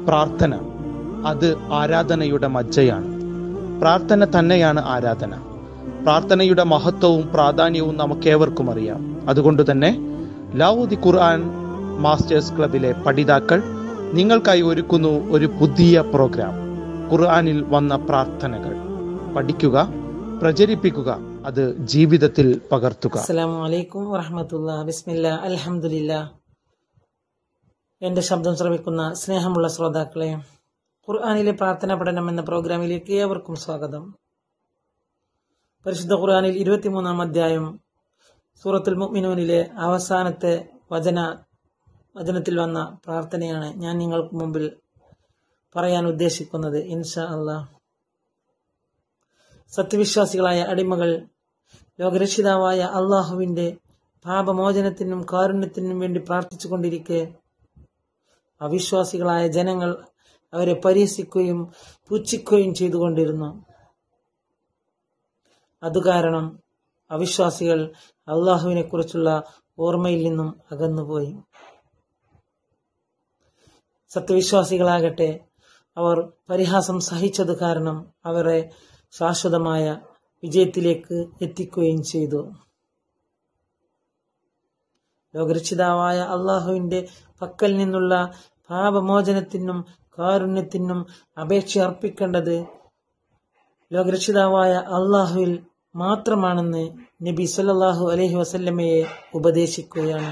പ്രാർത്ഥന അത് ആരാധനയുടെ മജ്ജയാണ് പ്രാർത്ഥന തന്നെയാണ് ആരാധന പ്രാർത്ഥനയുടെ മഹത്വവും പ്രാധാന്യവും നമുക്കേവർക്കും അറിയാം അതുകൊണ്ട് തന്നെ ലാവൂദി ഖുർആൻ മാസ്റ്റേഴ്സ് ക്ലബിലെ പഠിതാക്കൾ നിങ്ങൾക്കായി ഒരുക്കുന്നു ഒരു പുതിയ പ്രോഗ്രാം ഖുർആനിൽ വന്ന പ്രാർത്ഥനകൾ പഠിക്കുക പ്രചരിപ്പിക്കുക അത് ജീവിതത്തിൽ പകർത്തുക അസ്സലാമു അലൈക്കും വറഹമത്തുള്ള ബിസ്മില്ല അൽഹംദുലില്ല എന്റെ ശബ്ദം ശ്രമിക്കുന്ന സ്നേഹമുള്ള ശ്രോതാക്കളെ ഖുർആാനിലെ പ്രാർത്ഥന പഠനം എന്ന പ്രോഗ്രാമിലേക്ക് ഏവർക്കും സ്വാഗതം പരിശുദ്ധ ഖുർആാനിൽ ഇരുപത്തിമൂന്നാം അധ്യായം സൂറത്തുൽ മുഅ്മിനൂനിലെ അവസാനത്തെ വചന വചനത്തിൽ വന്ന പ്രാർത്ഥനയാണ് ഞാൻ നിങ്ങൾക്ക് മുമ്പിൽ പറയാൻ ഉദ്ദേശിക്കുന്നത് ഇൻഷാ അള്ളാഹ് സത്യവിശ്വാസികളായ അടിമകൾ ലോകരക്ഷിതാവായ അള്ളാഹുവിന്റെ പാപമോചനത്തിനും കാരുണ്യത്തിനും വേണ്ടി പ്രാർത്ഥിച്ചുകൊണ്ടിരിക്കെ അവിശ്വാസികളായ ജനങ്ങൾ അവരെ പരിഹസിക്കുകയും പുച്ഛിക്കുകയും ചെയ്തുകൊണ്ടിരുന്നു അതുകാരണം അവിശ്വാസികൾ അള്ളാഹുവിനെ കുറിച്ചുള്ള ഓർമ്മയിൽ നിന്നും അകന്നുപോയി സത്യവിശ്വാസികളാകട്ടെ അവർ പരിഹാസം സഹിച്ചത് കാരണം അവരെ ശാശ്വതമായ വിജയത്തിലേക്ക് എത്തിക്കുകയും ചെയ്തു ലോകരക്ഷിതാവായ അള്ളാഹുവിന്റെ പക്കൽ നിന്നുള്ള പാപമോചനത്തിനും കാരുണ്യത്തിനും അപേക്ഷ അർപ്പിക്കേണ്ടത് ലോകരക്ഷിതാവായ അള്ളാഹുവിൽ മാത്രമാണെന്ന് നബി സല്ലല്ലാഹു അലൈഹി വസല്ലമയെ ഉപദേശിക്കുകയാണ്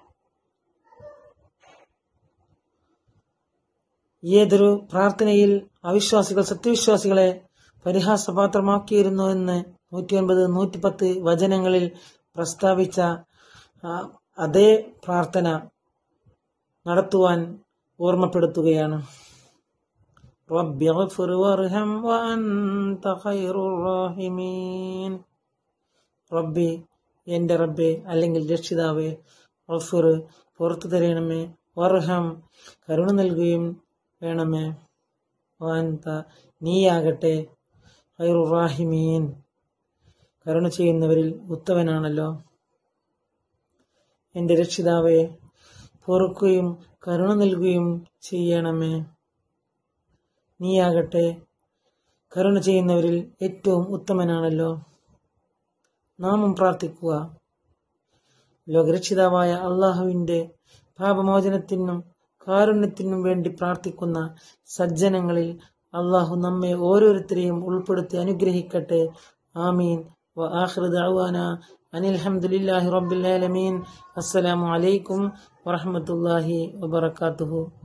ഏതൊരു പ്രാർത്ഥനയിൽ അവിശ്വാസികൾ സത്യവിശ്വാസികളെ പരിഹാസപാത്രമാക്കിയിരുന്നു എന്ന് നൂറ്റിയൊൻപത് നൂറ്റിപ്പത്ത് വചനങ്ങളിൽ പ്രസ്താവിച്ച ആ, അതേ പ്രാർത്ഥന നടത്തുവാൻ ഓർമ്മപ്പെടുത്തുകയാണ് റബ്ബി ഗ്ഫിർ വർഹം വഅൻത ഖൈറുർ റാഹിമീൻ റബ്ബി എന്റെ റബ്ബെ അല്ലെങ്കിൽ രക്ഷിതാവേ ഗഫിർ പുറത്തു തരണമേ വർഹം കരുണ നൽകുകയും വേണമേ വാൻത നീയാകട്ടെ ഖൈറുർ റാഹിമീൻ കരുണ ചെയ്യുന്നവരിൽ ഉത്തവനാണല്ലോ എന്റെ രക്ഷിതാവെ പൊറുക്കുകയും കരുണ നൽകുകയും ചെയ്യണമേ നീയാകട്ടെ കരുണ ചെയ്യുന്നവരിൽ ഏറ്റവും ഉത്തമനാണല്ലോ നാമും പ്രാർത്ഥിക്കുക ലോകരക്ഷിതാവായ അള്ളാഹുവിന്റെ പാപമോചനത്തിനും കാരുണ്യത്തിനും വേണ്ടി പ്രാർത്ഥിക്കുന്ന സജ്ജനങ്ങളിൽ അള്ളാഹു നമ്മെ ഓരോരുത്തരെയും ഉൾപ്പെടുത്തി അനുഗ്രഹിക്കട്ടെ ആമീൻ وآخر دعوانا أن الحمد لله رب العالمين السلام عليكم ورحمة الله وبركاته